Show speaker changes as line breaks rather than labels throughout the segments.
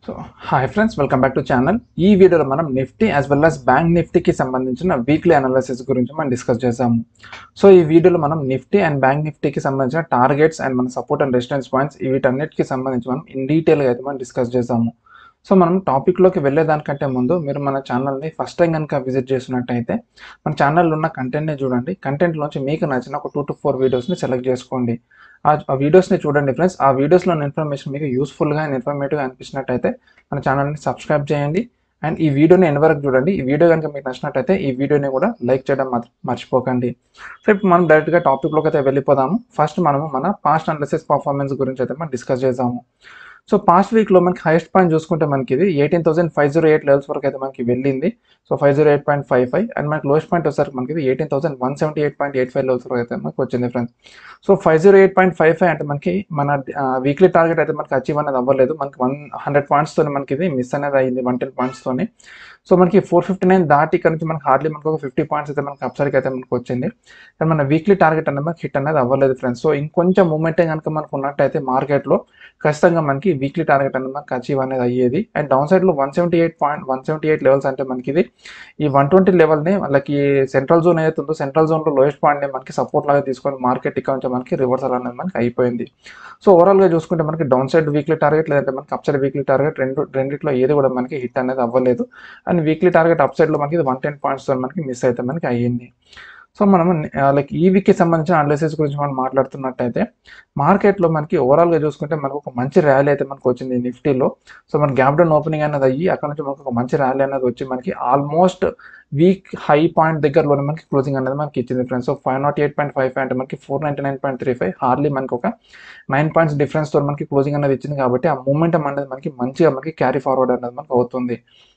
so hi friends welcome back to channel ఈ వీడియోలో మనం Nifty as well as bank నిఫ్టీకి సంబంధించిన వీక్లీ అనాలిసిస్ గురించి మనం డిస్కస్ చేసాము సో ఈ వీడియోలో మనం నిఫ్టీ అండ్ బ్యాంక్ నిఫ్టీకి సంబంధించిన టార్గెట్స్ అండ్ మన సపోర్ట్ అండ్ రెసిస్టెన్స్ పాయింట్స్ వీటన్నిటికి సంబంధించి మనం ఇన్ డీటెయిల్గా అయితే మనం డిస్కస్ చేసాము సో మనం టాపిక్లోకి వెళ్ళేదానికంటే ముందు మీరు మన ఛానల్ని ఫస్ట్ టైం కనుక విజిట్ చేసినట్టయితే మన ఛానల్లో ఉన్న కంటెంట్ని చూడండి కంటెంట్లోంచి మీకు నచ్చిన ఒక టూ టు ఫోర్ వీడియోస్ని సెలెక్ట్ చేసుకోండి ఆ ఆ వీడియోస్ని చూడండి ఫ్రెండ్స్ ఆ వీడియోస్లో ఇన్ఫర్మేషన్ మీకు యూస్ఫుల్గా అండ్ ఇన్ఫర్మేటివ్గా అనిపించినట్టయితే మన ఛానల్ని సబ్స్క్రైబ్ చేయండి అండ్ ఈ వీడియోని ఎన్ని వరకు చూడండి ఈ వీడియో కనుక మీకు నచ్చినట్టయితే ఈ వీడియోని కూడా లైక్ చేయడం మాత్రం మర్చిపోకండి సో ఇప్పుడు మనం డైరెక్ట్గా టాపిక్లోకి అయితే వెళ్ళిపోదాము ఫస్ట్ మనము మన పాస్ట్ అనాలిసిస్ పర్ఫార్మెన్స్ గురించి అయితే మనం డిస్కస్ చేద్దాము సో పాస్ట్ వీక్లో మనకి హైయెస్ట్ పాయింట్ చూసుకుంటే మనకి ఇది eighteen thousand five zero eight levels వరకు అయితే మనకి వెళ్ళింది so five zero eight point five five and మనకి లోయెస్ట్ పాయింట్ వచ్చేసరికి మనకి ఇది eighteen thousand one seventy eight point eight five levels వరకు అయితే మనకి వచ్చింది friends so five zero eight point five five అంటే మనకి మన వీక్లీ టార్గెట్ అయితే మనకి అచీవ్ అనేది అవ్వలేదు మనకి వన్ హండ్రెడ్ పాయింట్స్తో మనకి ఇది మిస్ అనేది అయ్యింది వన్ టెన్ పాయింట్స్తోని సో మనకి ఫోర్ ఫిఫ్టీ నైన్ దాటి ఇక్కడ నుంచి మనకి హార్డ్లీ మనకు ఒక ఫిఫ్టీ పాయింట్స్ అయితే మనకి అప్సరికి అయితే మనకు వచ్చింది కానీ మన వీక్లీ టార్గెట్ అనేది మనకి హిట్ అనేది అవ్వలేదు ఫ్రెండ్స్ సో ఇంకొంచెం మూమెంటే కనుక మనకు ఉన్నట్టయితే మార్కెట్లో ఖచ్చితంగా మనకి వీక్లీ టార్గెట్ అనేది మనకి అచీవ్ అనేది అయ్యేది అండ్ డౌన్ సైడ్లో one seventy eight point one seventy eight levels అంటే మనకి ఇది ఈ వన్ ట్వంటీ లెవెల్ని వాళ్ళకి సెంట్రల్ జోన్ ఏదైతే ఉందో సెంట్రల్ జోన్లో లోయెస్ట్ పాయింట్ని మనకి సపోర్ట్ లాగా తీసుకొని మార్కెట్ ఇక్కడ నుంచి మనకి రివర్సల్ అనేది మనకి అయిపోయింది సో ఓవరాల్గా చూసుకుంటే మనకి డౌన్ సైడ్ వీక్లీ టార్గెట్ లేదంటే మనకి అప్ సైడ్ వీక్లీ టార్గెట్ రెండు రెండిట్లో ఏది కూడా మనకి హిట్ అనేది అవ్వలేదు అండ్ వీక్లీ టార్గెట్ అప్ సైడ్లో మనకి వన్ టెన్ పాయింట్స్ మనకి మిస్ అయితే మనకి అయ్యింది సో మనం లైక్ ఈ వీక్కి సంబంధించిన అనాలిసిస్ గురించి మనం మాట్లాడుతున్నట్టయితే మార్కెట్లో మనకి ఓవరాల్గా చూసుకుంటే మనకు ఒక మంచి ర్యాలీ అయితే మనకు వచ్చింది నిఫ్టీలో సో మన గ్యాప్ డౌన్ ఓపెనింగ్ అనేది అయ్యి అక్కడ నుంచి మనకు ఒక మంచి ర్యాలీ అనేది వచ్చి మనకి ఆల్మోస్ట్ వీక్ హై పాయింట్ దగ్గరలోనే మనకి క్లోజింగ్ అనేది మనకి ఇచ్చింది friends so five nought eight point five five అంటే మనకి four ninety nine point three five హార్లీ మనకి ఒక నైన్ పాయింట్స్ డిఫరెన్స్తో మనకి క్లోజింగ్ అనేది ఇచ్చింది కాబట్టి ఆ మూమెంటం అనేది మనకి మంచిగా మనకి క్యారీ ఫార్వర్డ్ అనేది మనకి అవుతుంది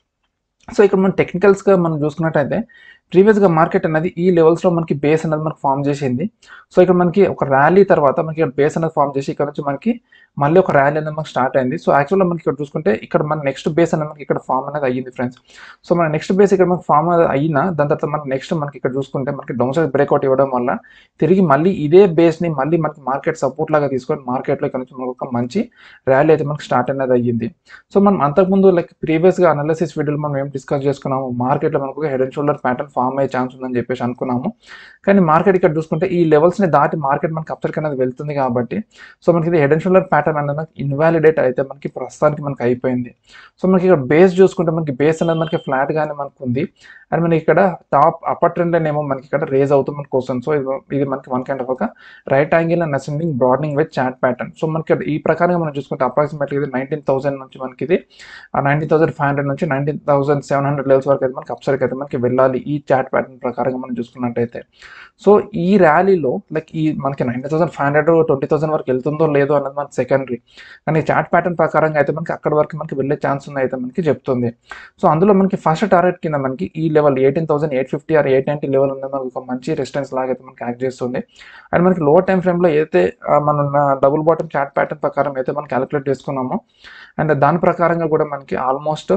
సో ఇక్కడ మనం టెక్నికల్స్గా మనం చూసుకున్నట్టయితే ప్రీవియస్గా మార్కెట్ అనేది ఈ లెవెల్స్లో మనకి బేస్ అనేది మనకి ఫామ్ చేసింది సో ఇక్కడ మనకి ఒక ర్యాలీ తర్వాత మనకి ఇక్కడ బేస్ అనేది ఫామ్ చేసి ఇక్కడ నుంచి మనకి మళ్ళీ ఒక ర్యాలీ అనేది మనకి స్టార్ట్ అయింది సో యాక్చువల్గా మనకి ఇక్కడ చూసుకుంటే ఇక్కడ మన నెక్స్ట్ బేస్ అనేది మనకి ఇక్కడ ఫామ్ అనేది అయ్యింది ఫ్రెండ్స్ సో మన నెక్స్ట్ బేస్ ఇక్కడ మనకి ఫామ్ అయినా దాని తర్వాత మనకి నెక్స్ట్ మనకి ఇక్కడ చూసుకుంటే మనకి డౌన్ సైడ్ బ్రేక్అవుట్ ఇవ్వడం వల్ల తిరిగి మళ్ళీ ఇదే బేస్ని మళ్ళీ మనకి మార్కెట్ సపోర్ట్ లాగా తీసుకొని మార్కెట్లో ఇక్కడ నుంచి మనకు ఒక మంచి ర్యాలీ అయితే మనకి స్టార్ట్ అనేది అయ్యింది సో మనం అంతకుముందు లైక్ ప్రీవియస్గా అనాలిసిస్ వీడియోలో మనం ఏం డిస్కస్ చేసుకున్నాము మార్కెట్లో మనకు ఒక head and shoulder pattern form అయ్యే ఛాన్స్ ఉందని చెప్పేసి అనుకున్నాము కానీ మార్కెట్ ఇక్కడ చూసుకుంటే ఈ లెవెల్స్ని దాటి మార్కెట్ మనకి అప్సర్కి అనేది వెళ్తుంది కాబట్టి సో మనకి ఇది హెడ్ అండ్ షోల్డర్ ప్యాటర్న్ అనేది మనకి ఇన్వాలిడేట్ అయితే మనకి ప్రస్తుతానికి మనకి అయిపోయింది సో మనకి ఇక్కడ బేస్ చూసుకుంటే మనకి బేస్ అనేది మనకి ఫ్లాట్గానే మనకు ఉంది అండ్ మనకి ఇక్కడ టాప్ అప్పర్ ట్రెండ్ ఏమో మనకి ఇక్కడ రేజ్ అవుతుంది మనకు వస్తుంది సో ఇది ఇది మనకి వన్ కైండ్ ఆఫ్ ఒక right angle and ascending broadening with chart pattern so మనకి ఈ ప్రకారంగా మనం చూసుకుంటే అప్రాక్సిమేట్లీ ఇది నైన్టీన్ థౌసండ్ నుంచి మనకి ఇది నైన్టీన్ థౌసండ్ ఫైవ్ హండ్రెడ్ నుంచి nineteen thousand seven hundred levels వరకు అయితే మనకి అప్సర్కి అయితే మనకి వెళ్ళాలి ఈ చాట్ ప్యాటర్న్ ప్రకారంగా మనం చూసుకున్నట్టయితే సో ఈ ర్యాలీలో లైక్ ఈ మనకి nineteen thousand five hundred twenty thousand వరకు వెళ్తుందో లేదో అన్నది మనకి సెకండరీ కానీ చాట్ ప్యాటర్న్ ప్రకారంగా అయితే మనకి అక్కడ వరకు మనకి వెళ్ళే ఛాన్స్ ఉంది అయితే మనకి చెప్తుంది సో అందులో మనకి ఫస్ట్ టార్గెట్ కింద మనకి ఈ level eighteen thousand eight fifty or eight ninety level అనేది మనకి ఒక మంచి రెసిస్టెన్స్ లాగా అయితే మనకి యాక్ట్ చేస్తుంది అండ్ మనకి లో టైం ఫ్రేమ్లో ఏదైతే ఆ, మనం డబుల్ బాటమ్ చాట్ ప్యాటర్న్ ప్రకారం అయితే మనం క్యాలిక్యులేట్ చేసుకున్నామో అండ్ దాని ప్రకారంగా కూడా మనకి ఆల్మోస్ట్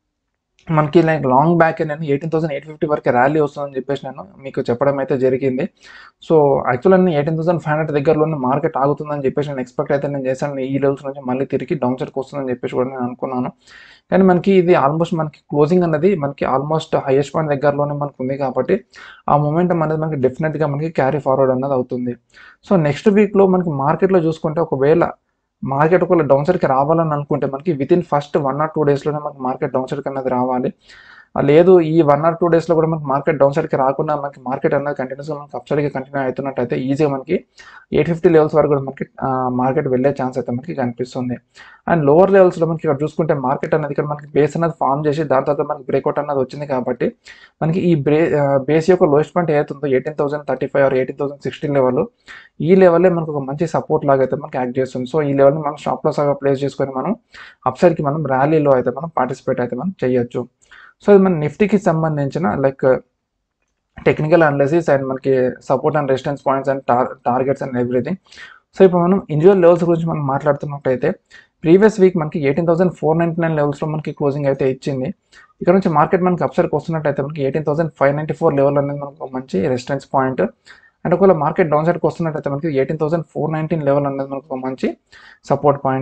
మనకి లైక్ లాంగ్ బ్యాక్ నేను ఎయిటీన్ థౌసండ్ ఎయిట్ ఫిఫ్టీ వరకు ర్యాలీ వస్తుందని చెప్పేసి నేను మీకు చెప్పడం అయితే జరిగింది సో యాక్చువల్ నేను ఎయిటీన్ థౌసండ్ ఫైవ్ హండ్రెడ్ దగ్గరలోనే మార్కెట్ ఆగుతుందని చెప్పేసి నేను ఎక్స్పెక్ట్ అయితే నేను చేశాను ఈ లెవెల్స్ నుంచి మళ్ళీ తిరిగి డౌన్ సైడ్కి వస్తుందని చెప్పేసి కూడా నేను అనుకున్నాను కానీ మనకి ఇది ఆల్మోస్ట్ మనకి క్లోజింగ్ అనేది మనకి ఆల్మోస్ట్ హైయెస్ట్ పాయింట్ దగ్గరలోనే మనకు ఉంది కాబట్టి ఆ మూమెంటం అనేది మనకి డెఫినెట్గా మనకి క్యారీ ఫార్వర్డ్ అన్నది అవుతుంది సో నెక్స్ట్ వీక్లో మనకి మార్కెట్లో చూసుకుంటే ఒకవేళ మార్కెట్ ఒకవేళ డౌన్ సైడ్కి రావాలని అనుకుంటే మనకి within first one or two డేస్లోనే మనకి మార్కెట్ డౌన్ సైడ్కి అనేది రావాలి ఆ లేదు ఈ వన్ ఆర్ టూ డేస్లో కూడా మనకి మార్కెట్ డౌన్ సైడ్కి రాకుండా మనకి మార్కెట్ అనేది కంటిన్యూస్గా మనకి అప్ సైడ్కి కంటిన్యూ అవుతున్నట్టయితే ఈజీగా మనకి ఎయిట్ ఫిఫ్టీ లెవెల్స్ వరకు కూడా మనకి మార్కెట్ వెళ్ళే ఛాన్స్ అయితే మనకి కనిపిస్తుంది అండ్ లోవర్ లెవెల్స్లో మనకి ఇక్కడ చూసుకుంటే మార్కెట్ అనేది ఇక్కడ మనకి బేస్ అనేది ఫామ్ చేసి దాని తర్వాత మనకి బ్రేక్అవుట్ అనేది వచ్చింది కాబట్టి మనకి ఈ బ్రే బేస్ యొక్క లోయెస్ట్ పాయింట్ ఏదైతుందో eighteen thousand thirty five or eighteen thousand sixteen level ఈ లెవెల్లే మనకు ఒక మంచి సపోర్ట్ లాగా అయితే మనకి యాక్ట్ చేస్తుంది సో ఈ లెవెల్ని మనం స్టాప్ లాస్ లాగా ప్లేస్ చేసుకొని మనం అప్ సైడ్కి మనం ర్యాలీలో అయితే మనం పార్టిసిపేట్ అయితే మనం చేయొచ్చు సో ఇది మన నిఫ్టీకి సంబంధించిన లైక్ టెక్నికల్ అనాలిసిస్ అండ్ మనకి support and resistance points and టార్ టార్గెట్స్ అండ్ ఎవ్రీథింగ్ సో ఇప్పుడు మనం ఇండివిజువల్ లెవెల్స్ గురించి మనం మాట్లాడుతున్నట్టయితే ప్రీవియస్ వీక్ మనకి eighteen thousand four ninety nine లెవెల్స్లో మనకి క్లోజింగ్ అయితే ఇచ్చింది ఇక్కడ నుంచి మార్కెట్ మనకి అప్సైడ్కి వస్తున్నట్టయితే మనకి eighteen thousand five ninety four level అనేది మనకు ఒక మంచి రెసిస్టెన్స్ పాయింట్ అండ్ ఒకవేళ మార్కెట్ డౌన్ సైడ్కి వస్తున్నట్టయితే మనకి eighteen thousand four nineteen level అనేది మనకు ఒక మంచి సపోర్ట్ పాయింట్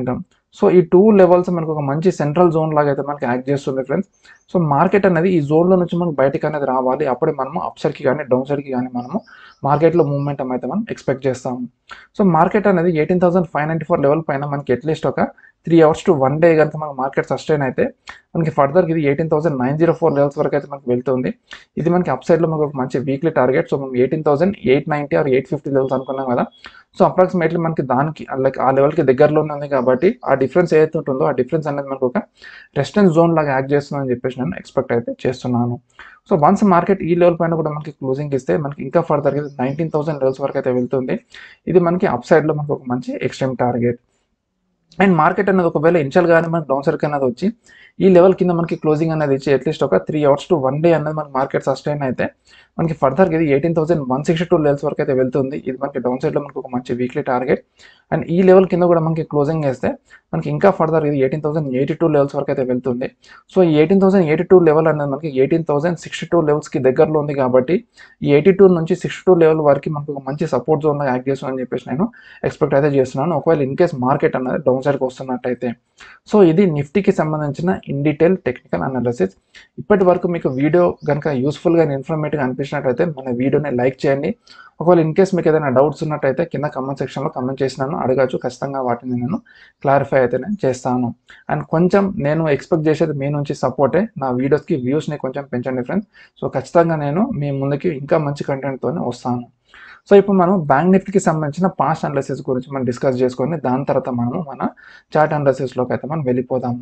సో ఈ టూ లెవెల్స్ మనకు ఒక మంచి సెంట్రల్ జోన్ లాగా అయితే మనకి యాక్ట్ చేస్తుంది ఫ్రెండ్స్ సో మార్కెట్ అనేది ఈ జోన్లో నుంచి మనకు బయటకు అనేది రావాలి అప్పుడే మనము అప్ సైడ్కి కానీ డౌన్ సైడ్కి కానీ మనము మార్కెట్లో మూవ్మెంట్ అయితే మనం ఎక్స్పెక్ట్ చేస్తాము సో మార్కెట్ అనేది eighteen thousand five ninety four level పైన మనకి అట్లీస్ట్ ఒక three hours to one day కనుక మనకి మార్కెట్ సస్టైన్ అయితే మనకి ఫర్దర్ ఇది eighteen thousand nine zero four levels వరకు అయితే మనకి వెళ్తుంది ఇది మనకి అప్ సైడ్లో మనకు ఒక మంచి వీక్లీ టార్గెట్ సో మనం eighteen thousand eight ninety or eight fifty levels అనుకున్నాం కదా సో అప్రాక్సిమేట్లీ మనకి దానికి లైక్ ఆ లెవెల్కి దగ్గరలోనే ఉంది కాబట్టి ఆ డిఫరెన్స్ ఏదైతే ఉంటుందో ఆ డిఫరెన్స్ అనేది మనకు ఒక రెస్టెన్స్ జోన్ లాగా యాక్ట్ చేస్తుందని చెప్పేసి నేను ఎక్స్పెక్ట్ అయితే చేస్తున్నాను సో వన్స్ మార్కెట్ ఈ లెవెల్ పైన కూడా మనకి క్లోజింగ్ ఇస్తే మనకి ఇంకా ఫర్దర్ నైన్టీన్ థౌసండ్ లెవెల్స్ వరకు అయితే వెళ్తుంది ఇది మనకి అప్ సైడ్లో మనకు ఒక మంచి ఎక్స్ట్రీమ్ టార్గెట్ అండ్ మార్కెట్ అనేది ఒకవేళ ఇన్షియల్ గానీ మనకి డౌన్ సైడ్ అనేది వచ్చి ఈ లెవెల్ కింద మనకి క్లోజింగ్ అనేది ఇచ్చి అట్లీస్ట్ ఒక three hours to one day అనేది మనకి మార్కెట్ సస్టైన్ అయితే మనకి ఫర్దర్ ఇది eighteen thousand one sixty two levels వరకు అయితే వెళ్తుంది ఇది మనకి డౌన్ సైడ్లో మనకి ఒక మంచి వీక్లీ టార్గెట్ అండ్ ఈ లెవెల్ కింద కూడా మనకి క్లోజింగ్ వేస్తే మనకి ఇంకా ఫర్దర్ ఇది eighteen thousand eighty two levels వరకు అయితే వెళ్తుంది సో ఈ eighteen thousand eighty two level అనేది మనకి ఎయిటీన్ థౌసండ్ సిక్స్టీ టూ లెవెల్స్కి దగ్గరలో ఉంది కాబట్టి ఈ ఎయిటీ టూ నుంచి సిక్స్టీ టూ లెవెల్ వరకు మనకు ఒక మంచి సపోర్ట్ జోన్ యాక్ట్ చేస్తుందని చెప్పేసి నేను ఎక్స్పెక్ట్ అయితే చేస్తున్నాను ఒకవేళ ఇన్ కేస్ మార్కెట్ అనేది డౌన్ సైడ్కి వస్తున్నట్టయితే సో ఇది నిఫ్టీకి సంబంధించిన ఇన్ డీటెయిల్ టెక్నికల్ అనాలిసిస్ ఇప్పటి వరకు మీకు వీడియో కనుక యూస్ఫుల్గా ఇన్ఫర్మేటివ్గా అనిపించినట్టయితే మన వీడియోని లైక్ చేయండి ఒకవేళ ఇన్ కేస్ మీకు ఏదైనా డౌట్స్ ఉన్నట్టయితే కింద కమెంట్ సెక్షన్లో కమెంట్ చేసినాను అడగచ్చు ఖచ్చితంగా వాటిని నేను క్లారిఫై అయితే నేను చేస్తాను అండ్ కొంచెం నేను ఎక్స్పెక్ట్ చేసేది మీ నుంచి సపోర్టే నా వీడియోస్కి వ్యూస్ని కొంచెం పెంచండి ఫ్రెండ్స్ సో ఖచ్చితంగా నేను మీ ముందుకి ఇంకా మంచి కంటెంట్తోనే వస్తాను సో ఇప్పుడు మనం బ్యాంక్ నిఫ్టీకి సంబంధించిన పాస్ట్ అనాలిసిస్ గురించి మనం డిస్కస్ చేసుకొని దాని తర్వాత మనము మన చార్ట్ అనాలిసిస్లోకి అయితే మనం వెళ్ళిపోదాము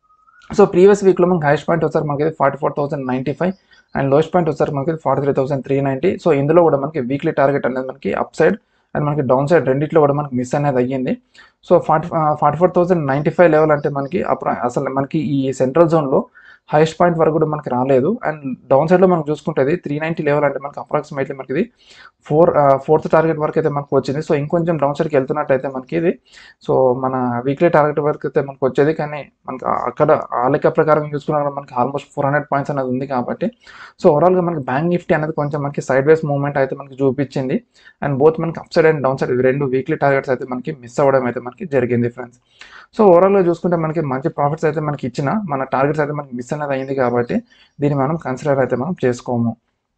సో ప్రీవియస్ వీక్లో మనకి హైయెస్ట్ పాయింట్ వచ్చారు మనకి forty four thousand ninety five and lowest point వచ్చారు మనకి forty three thousand three ninety so ఇందులో కూడా మనకి వీక్లీ టార్గెట్ అనేది మనకి అప్ సైడ్ అండ్ మనకి డౌన్ సైడ్ రెండిట్లో కూడా మనకి మిస్ అనేది అయ్యింది so forty forty four thousand ninety five level అంటే మనకి అప్పుడు అసలు మనకి ఈ సెంట్రల్ జోన్లో హైయెస్ట్ పాయింట్ వరకు కూడా మనకి రాలేదు అండ్ డౌన్ సైడ్లో మనం చూసుకుంటే త్రీ నైంటీ లెవెల్ అంటే మనకి అప్రాక్సిమేట్లీ మనకి ఇది ఫోర్ ఫోర్త్ టార్గెట్ వరకు అయితే మనకు వచ్చింది సో ఇంకొంచెం డౌన్ సైడ్కి వెళ్తున్నట్టయితే మనకి ఇది సో మన వీక్లీ టార్గెట్ వరకు అయితే మనకు వచ్చేది కానీ మనకి అక్కడ ఆ లెక్క ప్రకారం చూసుకున్నా మనకి ఆల్మోస్ట్ ఫోర్ హండ్రెడ్ పాయింట్స్ అనేది ఉంది కాబట్టి సో ఓవరాల్గా మనకి బ్యాంక్ నిఫ్టీ అనేది కొంచెం మనకి సైడ్ వేస్ మూవ్మెంట్ అయితే మనకి చూపించింది అండ్ బోత్ మనకి up side and down side రెండు వీక్లీ టార్గెట్స్ అయితే మనకి మిస్ అవ్వడం అయితే మనకి జరిగింది ఫ్రెండ్స్ సో ఓవరాల్గా చూసుకుంటే మనకి మంచి ప్రాఫిట్స్ అయితే మనకి ఇచ్చిన మన టార్గెట్స్ అయితే మనకి మిస్ అనేది అయింది కాబట్టి దీన్ని మనం కన్సిడర్ అయితే మనం చేసుకోము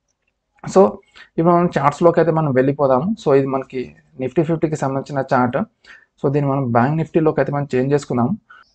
సో ఇప్పుడు మనం చార్ట్స్లోకి అయితే మనం వెళ్ళిపోదాము సో ఇది మనకి నిఫ్టీ ఫిఫ్టీకి సంబంధించిన చార్ట్ సో దీన్ని మనం బ్యాంక్ నిఫ్టీలోకి అయితే మనం చేంజ్ చేసుకుందాం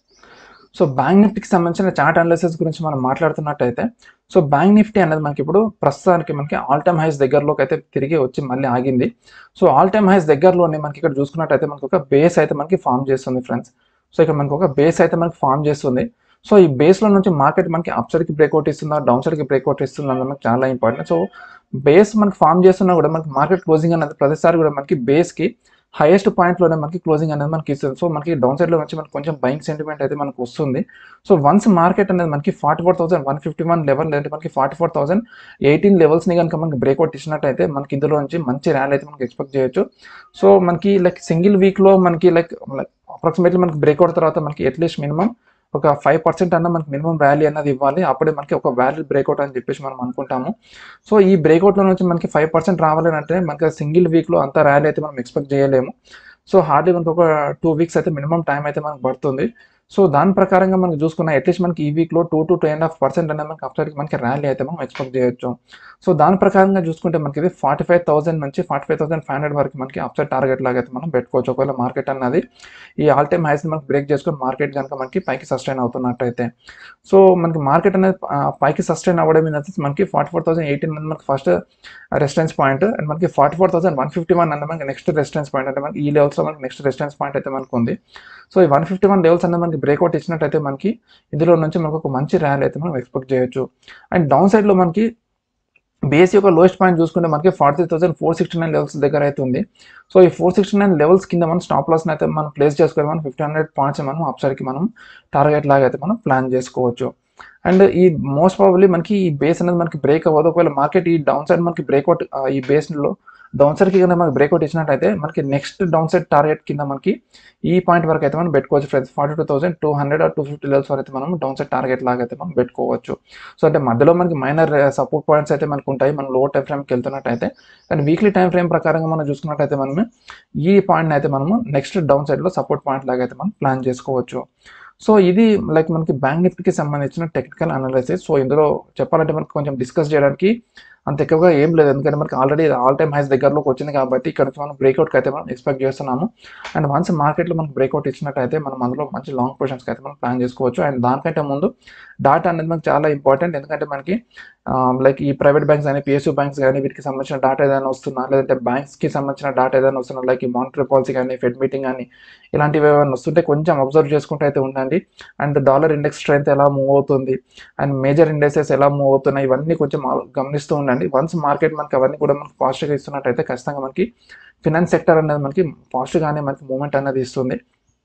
సో బ్యాంక్ నిఫ్టీకి సంబంధించిన చార్ట్ అనాలిసిస్ గురించి మనం మాట్లాడుతున్నట్టయితే సో బ్యాంక్ నిఫ్టీ అనేది మనకి ఇప్పుడు ప్రస్తుతానికి మనకి ఆల్ టైమ్ హైస్ దగ్గరలోకి అయితే తిరిగి వచ్చి మళ్ళీ ఆగింది సో ఆల్ టైమ్ హైస్ దగ్గరలోనే మనకి ఇక్కడ చూసుకున్నట్టయితే మనకి ఒక బేస్ అయితే మనకి ఫామ్ చేస్తుంది ఫ్రెండ్స్ సో ఇక్కడ మనకి ఒక బేస్ అయితే మనకి ఫామ్ చేస్తుంది సో ఈ బేస్లో నుంచి మార్కెట్ మనకి అప్ సైడ్కి బ్రేక్అవుట్ ఇస్తుందా డౌన్ సైడ్కి బ్రేక్అవుట్ ఇస్తుందా అన్నది మనకి చాలా ఇంపార్టెంట్ సో బేస్ మనకి ఫామ్ చేస్తున్నా కూడా మనకి మార్కెట్ క్లోజింగ్ అనేది ప్రతిసారి కూడా మనకి బేస్కి హైయెస్ట్ పాయింట్లోనే మనకి క్లోజింగ్ అనేది మనకి ఇస్తుంది సో మనకి డౌన్ సైడ్లో వచ్చి మనకి కొంచెం బయింగ్ సెంటిమెంట్ అయితే మనకు వస్తుంది సో వన్స్ మార్కెట్ అనేది మనకి forty four thousand one fifty one level లేదంటే మనకి ఫార్టీ ఫోర్ థౌసండ్ ఎయిటీన్ లెవెల్స్ని కనుక మనకి బ్రేక్అవుట్ ఇచ్చినట్టయితే మనకి ఇందులో నుంచి మంచి ర్యాలీ అయితే మనకి ఎక్స్పెక్ట్ చేయొచ్చు సో మనకి లైక్ సింగిల్ వీక్లో మనకి లైక్ అప్రాక్సిమేట్లీ మనకి బ్రేక్అవుట్ తర్వాత మనకి అట్లీస్ట్ మినిమం ఒక ఫైవ్ పర్సెంట్ అన్న మనకి మినిమం ర్యాలీ అన్నది ఇవ్వాలి అప్పుడే మనకి ఒక వ్యాలీ బ్రేక్అవుట్ అని చెప్పేసి మనం అనుకుంటాము సో ఈ బ్రేక్అవుట్లో నుంచి మనకి ఫైవ్ పర్సెంట్ రావాలి అంటే మనకి సింగిల్ వీక్లో అంత ర్యాలీ అయితే మనం ఎక్స్పెక్ట్ చేయలేము సో హార్డ్లీ మనకి ఒక టూ వీక్స్ అయితే మినిమం టైం అయితే మనకు పడుతుంది సో దాని ప్రకారంగా మనకి చూసుకున్న అట్లీస్ట్ మనకి ఈ వీక్లో two to two and half percent అనేది మనకి అప్సైడ్కి మనకి ర్యాలీ అయితే మనం ఎక్స్పెక్ట్ చేయొచ్చు సో దాని ప్రకారంగా చూసుకుంటే మనకి ఇది ఫార్టీ ఫైవ్ థౌసండ్ నుంచి forty five thousand five hundred వరకు మనకి అప్సైడ్ టార్గెట్ లాగా అయితే మనం పెట్టుకోవచ్చు ఒకవేళ మార్కెట్ అన్నది ఈ ఆల్ టైమ్ హైస్ మనకి బ్రేక్ చేసుకొని మార్కెట్ కనుక మనకి పైకి సస్టైన్ అవుతున్నట్టయితే సో మనకి మార్కెట్ అనేది పైకి సస్టైన్ అవ్వడం అనేది మనకి ఫార్టీ ఫోర్ థౌసండ్ ఎయిటీన్ అనేది మనకి ఫస్ట్ రెసిస్టెన్స్ పాయింట్ అండ్ మనకి forty four thousand one fifty one అంటే మనకి నెక్స్ట్ రెసిస్టెన్స్ పాయింట్ అంటే మనకి ఈ లెవెల్స్లో మనకి నెక్స్ట్ రెసిస్టెన్స్ పాయింట్ అయితే మనకు ఉంది సో ఈ వన్ ఫిఫ్టీ వన్ లెవెల్స్ అనేది మనకి బ్రేక్అవుట్ ఇచ్చినట్టయితే మనకి ఇందులో నుంచి మనకు ఒక మంచి ర్యాలీ అయితే మనం ఎక్స్పెక్ట్ చేయొచ్చు అండ్ డౌన్ సైడ్లో మనకి బేస్ యొక్క లోయెస్ట్ పాయింట్ చూసుకుంటే మనకి forty three thousand four sixty nine levels దగ్గర అయితే ఉంది సో ఈ ఫోర్ సిక్స్టీ నైన్ లెవెల్స్ కింద మనం స్టాప్ లాస్ని అయితే మనం ప్లేస్ చేసుకొని మనం ఫిఫ్టీ హండ్రెడ్ పాయింట్స్ మనం అప్సైడ్కి మనం టార్గెట్ లాగా అయితే మనం ప్లాన్ చేసుకోవచ్చు అండ్ ఈ మోస్ట్ ప్రాబబ్లీ మనకి ఈ బేస్ అనేది మనకి బ్రేక్ అవ్వదు ఒకవేళ మార్కెట్ ఈ డౌన్ సైడ్ మనకి బ్రేక్అవుట్ ఈ బేస్లో డౌన్ సైడ్కి కింద మనకి బ్రేక్అవుట్ ఇచ్చినట్టయితే మనకి నెక్స్ట్ డౌన్ సైడ్ టార్గెట్ కింద మనకి ఈ పాయింట్ వరకు అయితే మనం పెట్టుకోవచ్చు friends forty two thousand two hundred or two fifty levels వరకు అయితే మనం డౌన్ సైడ్ టార్గెట్ లాగా అయితే మనం పెట్టుకోవచ్చు సో అంటే మధ్యలో మనకి మైనర్ సపోర్ట్ పాయింట్స్ అయితే మనకు ఉంటాయి మనం లో టైం ఫ్రేమ్కి వెళ్తున్నట్టయితే కానీ వీక్లీ టైం ఫ్రేమ్ ప్రకారంగా మనం చూసుకున్నట్టయితే మనం ఈ పాయింట్ అయితే మనము నెక్స్ట్ డౌన్ సైడ్లో సపోర్ట్ పాయింట్ లాగా అయితే మనం ప్లాన్ చేసుకోవచ్చు సో ఇది లైక్ మనకి బ్యాంక్ నిఫ్టీకి సంబంధించిన టెక్నికల్ అనాలిసిస్ సో ఇందులో చెప్పాలంటే మనకి కొంచెం డిస్కస్ చేయడానికి అంత ఎక్కువగా ఏం లేదు ఎందుకంటే మనకి ఆల్రెడీ ఆల్ టైమ్ హైస్ దగ్గరలోకి వచ్చింది కాబట్టి ఇక్కడ నుంచి మనం బ్రేక్అవుట్కి అయితే మనం ఎక్స్పెక్ట్ చేస్తున్నాము అండ్ వన్స్ మార్కెట్లో మనకి బ్రేక్అవుట్ ఇచ్చినట్టయితే మనం అందులో మంచి లాంగ్ పొజిషన్స్కి అయితే మనం ప్లాన్ చేసుకోవచ్చు అండ్ దానికంటే ముందు డాటా అనేది మనకి చాలా ఇంపార్టెంట్ ఎందుకంటే మనకి లైక్ ఈ ప్రైవేట్ బ్యాంక్స్ కానీ పిఎస్యూ బ్యాంక్స్ కానీ వీటికి సంబంధించిన డాటా ఏదైనా వస్తున్నా లేదంటే బ్యాంక్స్కి సంబంధించిన డాటా ఏదైనా వస్తున్నా లైక్ ఈ మానిటరీ పాలసీ కానీ ఫెడ్ మీటింగ్ కానీ ఇలాంటివి ఏమైనా వస్తుంటే కొంచెం అబ్జర్వ్ చేసుకుంటూ అయితే ఉండండి అండ్ డాలర్ ఇండెక్స్ స్ట్రెంత్ ఎలా మూవ్ అవుతుంది అండ్ మేజర్ ఇండెక్సెస్ ఎలా మూవ్ అవుతున్నాయి ఇవన్నీ కొంచెం ఆ- గమనిస్తూ ఉండండి వన్స్ మార్కెట్ మనకి అవన్నీ కూడా మనకి పాజిటివ్గా ఇస్తున్నట్టయితే ఖచ్చితంగా మనకి ఫినాన్స్ సెక్టర్ అనేది మనకి పాజిటివ్గానే మనకి మూమెంట్ అనేది ఇస్తుంది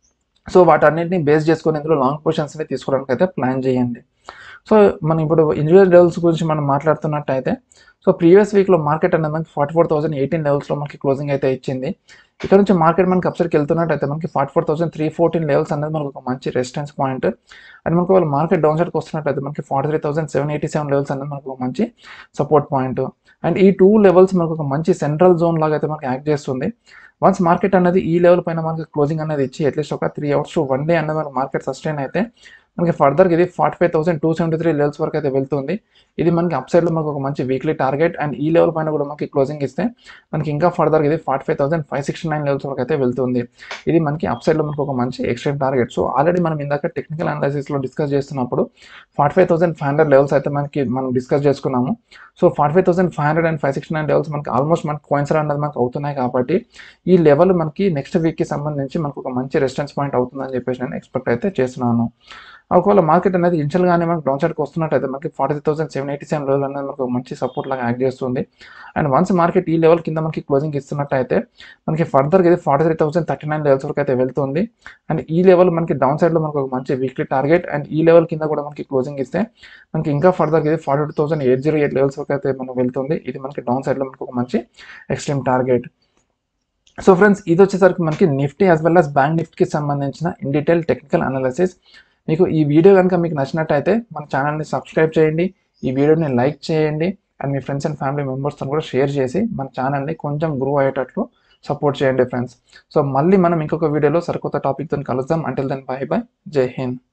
సో వాటన్నిటిని బేస్ చేసుకొని ఇందులో లాంగ్ పొజిషన్స్ని తీసుకోవడానికి అయితే ప్లాన్ చేయండి సో మనం ఇప్పుడు ఇండివిజువల్ లెవెల్స్ గురించి మనం మాట్లాడుతున్నట్టయితే సో ప్రీవియస్ వీక్లో మార్కెట్ అనేది మనకి ఫార్టీ ఫోర్ థౌసండ్ ఎయిటీన్ లెవెల్స్లో మనకి క్లోజింగ్ అయితే ఇచ్చింది ఇక్కడ నుంచి మార్కెట్ మనకి అప్సర్కి వెళ్తున్నట్టయితే మనకి forty four thousand three fourteen levels అనేది మనకు ఒక మంచి రెసిస్టెన్స్ పాయింట్ అండ్ మనకు వాళ్ళు మార్కెట్ డౌన్ సైడ్కి వస్తున్నట్టయితే మనకి forty three thousand seven eighty seven levels అనేది మనకు ఒక మంచి సపోర్ట్ పాయింట్ అండ్ ఈ టూ లెవెల్స్ మనకు ఒక మంచి సెంట్రల్ జోన్ లాగా అయితే మనకి యాక్ట్ చేస్తుంది వన్స్ మార్కెట్ అనేది ఈ లెవెల్ పైన మనకి క్లోజింగ్ అనేది ఇచ్చి అట్లీస్ట్ ఒక three hours to one day అనేది మనకి మార్కెట్ సస్టైన్ అయితే మనకి ఫర్దర్గా ఇది forty five thousand two seventy three levels వరకు అయితే వెళ్తుంది ఇది మనకి అప్ సైడ్లో మనకు ఒక మంచి వీక్లీ టార్గెట్ అండ్ ఈ లెవెల్ పైన కూడా మనకి క్లోజింగ్ ఇస్తే మనకి ఇంకా ఫర్దర్గా ఇది forty five thousand five sixty nine levels వరకు అయితే వెళ్తుంది ఇది మనకి అప్ సైడ్లో మనకు ఒక మంచి ఎక్స్ట్రీమ్ టార్గెట్ సో ఆల్రెడీ మనం ఇందాక టెక్నికల్ అనాలిసిస్లో డిస్కస్ చేస్తున్నప్పుడు forty five thousand five hundred levels అయితే మనకి మనం డిస్కస్ చేసుకున్నాము so forty five thousand five hundred and five sixty nine levels మనకి ఆల్మోస్ట్ మనకి కోయిన్సర్ అనేది మనకు అవుతున్నాయి కాబట్టి ఈ లెవెల్ మనకి నెక్స్ట్ వీక్కి సంబంధించి మనకు ఒక మంచి రెసిస్టెన్స్ పాయింట్ అవుతుందని చెప్పేసి నేను ఎక్స్పెక్ట్ అయితే చేస్తున్నాను ఒకవేళ మార్కెట్ అనేది ఇనిషియల్గానే మనకి డౌన్ సైడ్కి వస్తున్నట్టయితే మనకి forty three thousand seven eighty seven level అనేది మనకు ఒక మంచి సపోర్ట్ లాగా యాక్ట్ చేస్తుంది అండ్ వన్స్ మార్కెట్ ఈ లెవెల్ కింద మనకి క్లోజింగ్ ఇస్తున్నట్టయితే మనకి ఫర్దర్గా ఇది forty three thousand thirty nine levels వరకు అయితే వెళ్తుంది అండ్ ఈ లెవెల్ మనకి డౌన్ సైడ్లో మనకు ఒక మంచి వీక్లీ టార్గెట్ అండ్ ఈ లెవెల్ కింద కూడా మనకి క్లోజింగ్ ఇస్తే మనకి ఇంకా ఫర్దర్గా ఇది forty two thousand eight zero eight levels వరకు అయితే మనం వెళ్తుంది ఇది మనకి డౌన్ సైడ్లో మనకు ఒక మంచి ఎక్స్ట్రీమ్ టార్గెట్ సో ఫ్రెండ్స్ ఇది వచ్చేసరికి మనకి Nifty as well as bank నిఫ్టీకి సంబంధించిన ఇన్ డీటెయిల్ టెక్నికల్ అనాలిసిస్ మీకు ఈ వీడియో కనుక మీకు నచ్చినట్టయితే మన ఛానల్ని సబ్స్క్రైబ్ చేయండి ఈ వీడియోని లైక్ చేయండి అండ్ మీ ఫ్రెండ్స్ అండ్ ఫ్యామిలీ మెంబర్స్తో కూడా షేర్ చేసి మన ఛానల్ని కొంచెం గ్రో అయ్యేటట్లు సపోర్ట్ చేయండి ఫ్రెండ్స్ సో మళ్ళీ మనం ఇంకొక వీడియోలో సరికొత్త టాపిక్తో కలుద్దాం అంటిల్ దెన్ బై బై జై హింద్